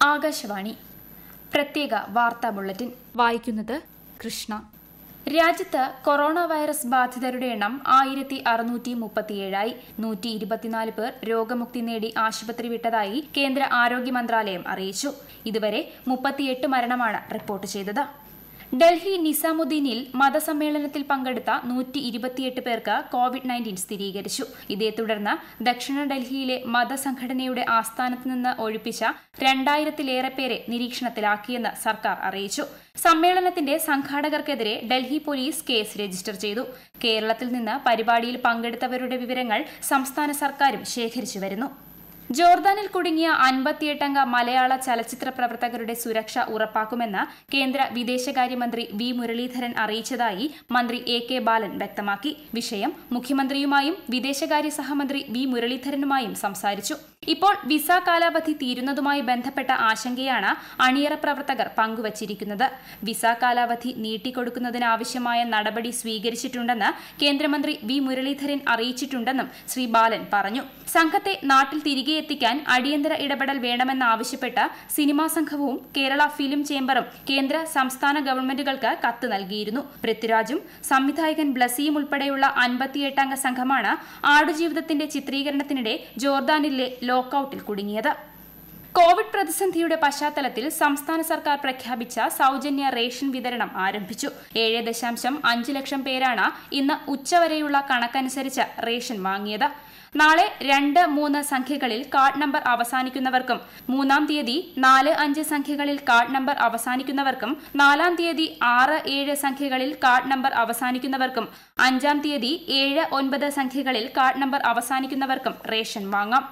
ആകാശവാണി പ്രത്യേക വാർത്താ ബുള്ളറ്റിൻ വായിക്കുന്നത് കൃഷ്ണ രാജ്യത്ത് കൊറോണ വൈറസ് ബാധിതരുടെ എണ്ണം ആയിരത്തി അറുന്നൂറ്റി മുപ്പത്തിയേഴായി നൂറ്റി ഇരുപത്തിനാല് പേർ രോഗമുക്തി നേടി ആശുപത്രി വിട്ടതായി കേന്ദ്ര ആരോഗ്യ മന്ത്രാലയം അറിയിച്ചു ഇതുവരെ മുപ്പത്തിയെട്ട് മരണമാണ് റിപ്പോർട്ട് ചെയ്തത് ഡൽഹി നിസാമുദ്ദീനിൽ മതസമ്മേളനത്തിൽ പങ്കെടുത്ത നൂറ്റി ഇരുപത്തിയെട്ട് പേർക്ക് കോവിഡ് നയൻറ്റീൻ സ്ഥിരീകരിച്ചു ഇതേ തുടർന്ന് ദക്ഷിണ ഡൽഹിയിലെ മതസംഘടനയുടെ ആസ്ഥാനത്ത് നിന്ന് ഒഴിപ്പിച്ച രണ്ടായിരത്തിലേറെ പേരെ നിരീക്ഷണത്തിലാക്കിയെന്ന് സർക്കാർ അറിയിച്ചു സമ്മേളനത്തിന്റെ സംഘാടകർക്കെതിരെ ഡൽഹി പോലീസ് കേസ് രജിസ്റ്റർ ചെയ്തു കേരളത്തിൽ നിന്ന് പരിപാടിയിൽ പങ്കെടുത്തവരുടെ വിവരങ്ങൾ സംസ്ഥാന സർക്കാരും ശേഖരിച്ചു വരുന്നു ജോർദാനിൽ കുടുങ്ങിയ അൻപത്തിയെട്ടംഗ മലയാള ചലച്ചിത്ര പ്രവർത്തകരുടെ സുരക്ഷ ഉറപ്പാക്കുമെന്ന് കേന്ദ്ര വിദേശകാര്യമന്ത്രി വി മുരളീധരൻ അറിയിച്ചതായി മന്ത്രി എ കെ ബാലൻ വ്യക്തമാക്കി വിഷയം മുഖ്യമന്ത്രിയുമായും വിദേശകാര്യ സഹമന്ത്രി വി മുരളീധരനുമായും സംസാരിച്ചു ഇപ്പോൾ വിസ കാലാവധി തീരുന്നതുമായി ബന്ധപ്പെട്ട ആശങ്കയാണ് അണിയറ പ്രവർത്തകർ പങ്കുവച്ചിരിക്കുന്നത് വിസ കാലാവധി നീട്ടിക്കൊടുക്കുന്നതിനാവശ്യമായ നടപടി സ്വീകരിച്ചിട്ടുണ്ടെന്ന് കേന്ദ്രമന്ത്രി വി മുരളീധരൻ അറിയിച്ചിട്ടുണ്ടെന്നും ശ്രീ ബാലൻ പറഞ്ഞു സംഘത്തെ നാട്ടിൽ തിരികെ എത്തിക്കാൻ അടിയന്തര ഇടപെടൽ വേണമെന്നാവശ്യപ്പെട്ട് സിനിമാ സംഘവും കേരള ഫിലിം ചേംബറും കേന്ദ്ര സംസ്ഥാന ഗവൺമെന്റുകൾക്ക് കത്ത് നൽകിയിരുന്നു പൃഥ്വിരാജും സംവിധായകൻ ബ്ലസിയും ഉൾപ്പെടെയുള്ള അൻപത്തിയെട്ടംഗ സംഘമാണ് ആടുജീവിതത്തിന്റെ ചിത്രീകരണത്തിനിടെ ജോർദാനിലെ ലോക്കൌട്ടിൽ കുടുങ്ങിയത് കോവിഡ് പ്രതിസന്ധിയുടെ പശ്ചാത്തലത്തിൽ സംസ്ഥാന സർക്കാർ പ്രഖ്യാപിച്ച സൌജന്യ റേഷൻ വിതരണം ആരംഭിച്ചു ഏഴ് ദശാംശം അഞ്ച് ലക്ഷം പേരാണ് ഇന്ന് ഉച്ചവരെയുള്ള കണക്കനുസരിച്ച് റേഷൻ വാങ്ങിയത് നാളെ രണ്ട് മൂന്ന് സംഖ്യകളിൽ കാർഡ് നമ്പർ അവസാനിക്കുന്നവർക്കും മൂന്നാം തീയതി നാല് അഞ്ച് സംഖ്യകളിൽ കാർഡ് നമ്പർ അവസാനിക്കുന്നവർക്കും നാലാം തീയതി ആറ് ഏഴ് സംഖ്യകളിൽ കാർഡ് നമ്പർ അവസാനിക്കുന്നവർക്കും അഞ്ചാം തീയതി ഏഴ് ഒൻപത് സംഖ്യകളിൽ കാർഡ് നമ്പർ അവസാനിക്കുന്നവർക്കും റേഷൻ വാങ്ങാം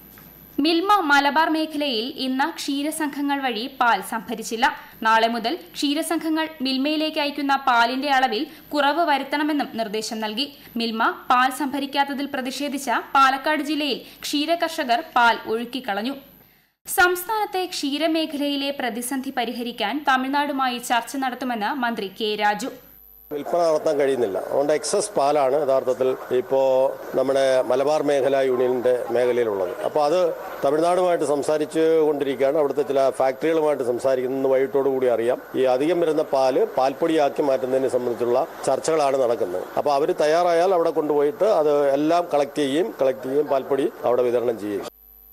മിൽമ മലബാർ മേഖലയിൽ ഇന്ന് ക്ഷീരസംഘങ്ങൾ വഴി പാൽ സംഭരിച്ചില്ല നാളെ മുതൽ ക്ഷീരസംഘങ്ങൾ മിൽമയിലേക്ക് അയക്കുന്ന പാലിന്റെ അളവിൽ കുറവ് വരുത്തണമെന്നും നിർദ്ദേശം നൽകി മിൽമ പാൽ സംഭരിക്കാത്തതിൽ പ്രതിഷേധിച്ച പാലക്കാട് ജില്ലയിൽ ക്ഷീര കർഷകർ പാൽ ഒഴുക്കിക്കളഞ്ഞു സംസ്ഥാനത്തെ ക്ഷീരമേഖലയിലെ പ്രതിസന്ധി പരിഹരിക്കാൻ തമിഴ്നാടുമായി ചർച്ച നടത്തുമെന്ന് മന്ത്രി കെ രാജു വിൽപ്പന നടത്താൻ കഴിയുന്നില്ല അതുകൊണ്ട് എക്സസ് പാലാണ് യഥാർത്ഥത്തിൽ ഇപ്പോൾ നമ്മുടെ മലബാർ മേഖല യൂണിയന്റെ മേഖലയിലുള്ളത് അപ്പോൾ അത് തമിഴ്നാടുമായിട്ട് സംസാരിച്ചു കൊണ്ടിരിക്കുകയാണ് അവിടുത്തെ ചില ഫാക്ടറികളുമായിട്ട് സംസാരിക്കുന്നത് വൈകിട്ടോടു കൂടി അറിയാം ഈ അധികം വരുന്ന പാല് പാൽപ്പൊടിയാക്കി മാറ്റുന്നതിനെ സംബന്ധിച്ചുള്ള ചർച്ചകളാണ് നടക്കുന്നത് അപ്പോൾ അവർ തയ്യാറായാൽ അവിടെ കൊണ്ടുപോയിട്ട് അത് എല്ലാം കളക്ട് ചെയ്യുകയും കളക്ട് ചെയ്യുകയും പാൽപ്പൊടി അവിടെ വിതരണം ചെയ്യുകയും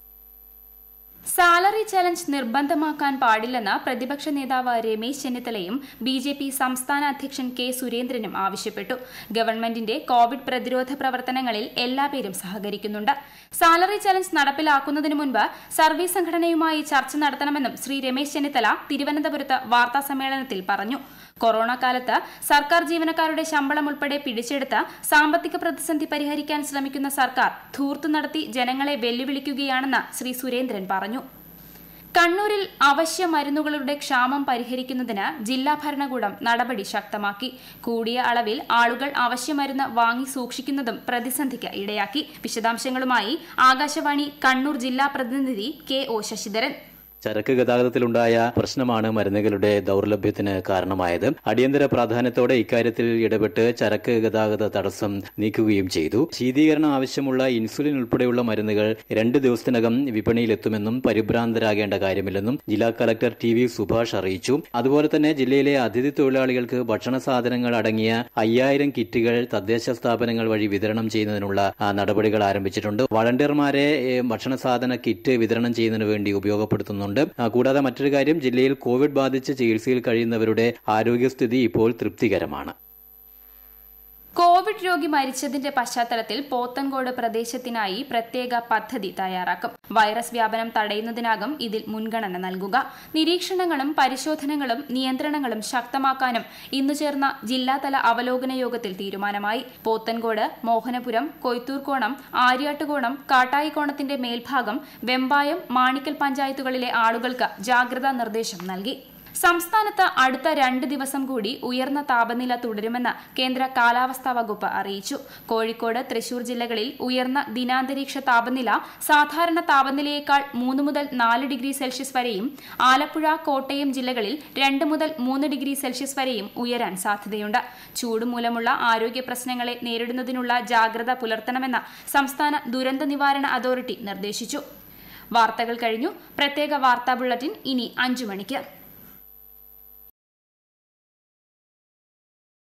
സാലറി ചലഞ്ച് നിർബന്ധമാക്കാൻ പാടില്ലെന്ന് പ്രതിപക്ഷ നേതാവ് രമേശ് ചെന്നിത്തലയും ബി ജെ പി സംസ്ഥാന അധ്യക്ഷൻ കെ സുരേന്ദ്രനും ആവശ്യപ്പെട്ടു ഗവൺമെന്റിന്റെ കോവിഡ് പ്രതിരോധ പ്രവർത്തനങ്ങളിൽ എല്ലാപേരും സഹകരിക്കുന്നുണ്ട് സാലറി ചലഞ്ച് നടപ്പിലാക്കുന്നതിന് മുൻപ് സർവീസ് സംഘടനയുമായി ചർച്ച നടത്തണമെന്നും ശ്രീ രമേശ് ചെന്നിത്തല തിരുവനന്തപുരത്ത് വാർത്താ സമ്മേളനത്തിൽ പറഞ്ഞു കൊറോണ കാലത്ത് സർക്കാർ ജീവനക്കാരുടെ ശമ്പളം ഉൾപ്പെടെ പിടിച്ചെടുത്ത് സാമ്പത്തിക പ്രതിസന്ധി പരിഹരിക്കാൻ ശ്രമിക്കുന്ന സർക്കാർ ധൂർത്ത് നടത്തി ജനങ്ങളെ വെല്ലുവിളിക്കുകയാണെന്ന് ശ്രീ സുരേന്ദ്രൻ പറഞ്ഞു കണ്ണൂരിൽ അവശ്യ മരുന്നുകളുടെ ക്ഷാമം പരിഹരിക്കുന്നതിന് ജില്ലാ ഭരണകൂടം നടപടി ശക്തമാക്കി കൂടിയ അളവിൽ ആളുകൾ അവശ്യമരുന്ന് വാങ്ങി സൂക്ഷിക്കുന്നതും പ്രതിസന്ധിക്ക് ഇടയാക്കി വിശദാംശങ്ങളുമായി ആകാശവാണി കണ്ണൂർ ജില്ലാ പ്രതിനിധി കെ ഒ ശശിധരൻ ചരക്ക് ഗതാഗതത്തിലുണ്ടായ പ്രശ്നമാണ് മരുന്നുകളുടെ ദൌർലഭ്യത്തിന് കാരണമായത് അടിയന്തര പ്രാധാന്യത്തോടെ ഇക്കാര്യത്തിൽ ഇടപെട്ട് ചരക്ക് ഗതാഗത തടസ്സം നീക്കുകയും ചെയ്തു ശീതീകരണം ആവശ്യമുള്ള ഇൻസുലിൻ ഉൾപ്പെടെയുള്ള മരുന്നുകൾ രണ്ട് ദിവസത്തിനകം വിപണിയിലെത്തുമെന്നും പരിഭ്രാന്തരാകേണ്ട കാര്യമില്ലെന്നും ജില്ലാ കളക്ടർ ടി വി സുഭാഷ് അറിയിച്ചു അതുപോലെ തന്നെ ജില്ലയിലെ അതിഥി തൊഴിലാളികൾക്ക് ഭക്ഷണ സാധനങ്ങൾ അടങ്ങിയ അയ്യായിരം കിറ്റുകൾ തദ്ദേശ സ്ഥാപനങ്ങൾ വഴി വിതരണം ചെയ്യുന്നതിനുള്ള നടപടികൾ ആരംഭിച്ചിട്ടുണ്ട് വളണ്ടിയർമാരെ ഭക്ഷണ സാധന കിറ്റ് വിതരണം ചെയ്യുന്നതിന് വേണ്ടി ഉപയോഗപ്പെടുത്തുന്നുണ്ട് ഉണ്ട് കൂടാതെ മറ്റൊരു കാര്യം ജില്ലയിൽ കോവിഡ് ബാധിച്ച് ചികിത്സയിൽ കഴിയുന്നവരുടെ ആരോഗ്യസ്ഥിതി ഇപ്പോൾ തൃപ്തികരമാണ് കോവിഡ് രോഗി മരിച്ചതിന്റെ പശ്ചാത്തലത്തിൽ പോത്തൻകോട് പ്രദേശത്തിനായി പ്രത്യേക പദ്ധതി തയ്യാറാക്കും വൈറസ് വ്യാപനം തടയുന്നതിനാകും ഇതിൽ മുൻഗണന നൽകുക നിരീക്ഷണങ്ങളും പരിശോധനകളും നിയന്ത്രണങ്ങളും ശക്തമാക്കാനും ഇന്നു ചേർന്ന ജില്ലാതല അവലോകന യോഗത്തിൽ തീരുമാനമായി പോത്തൻകോട് മോഹനപുരം കൊയ്ത്തൂർക്കോണം ആര്യാട്ടുകോണം കാട്ടായിക്കോണത്തിന്റെ മേൽഭാഗം വെമ്പായം മാണിക്കൽ പഞ്ചായത്തുകളിലെ ആളുകൾക്ക് ജാഗ്രതാ നിർദ്ദേശം നൽകി സംസ്ഥാനത്ത് അടുത്ത രണ്ട് ദിവസം കൂടി ഉയർന്ന താപനില തുടരുമെന്ന് കേന്ദ്ര കാലാവസ്ഥാ വകുപ്പ് അറിയിച്ചു കോഴിക്കോട് തൃശൂർ ജില്ലകളിൽ ഉയർന്ന ദിനാന്തരീക്ഷ താപനില സാധാരണ താപനിലയേക്കാൾ മൂന്ന് മുതൽ നാല് ഡിഗ്രി സെൽഷ്യസ് വരെയും ആലപ്പുഴ കോട്ടയം ജില്ലകളിൽ രണ്ട് മുതൽ മൂന്ന് ഡിഗ്രി സെൽഷ്യസ് വരെയും ഉയരാൻ സാധ്യതയുണ്ട് ചൂട് മൂലമുള്ള ആരോഗ്യ പ്രശ്നങ്ങളെ നേരിടുന്നതിനുള്ള ജാഗ്രത പുലർത്തണമെന്ന് സംസ്ഥാന ദുരന്ത നിവാരണ അതോറിറ്റി നിർദ്ദേശിച്ചു വാർത്തകൾ കഴിഞ്ഞു പ്രത്യേക വാർത്താ ബുള്ളറ്റിൻ ഇനി അഞ്ചു മണിക്ക്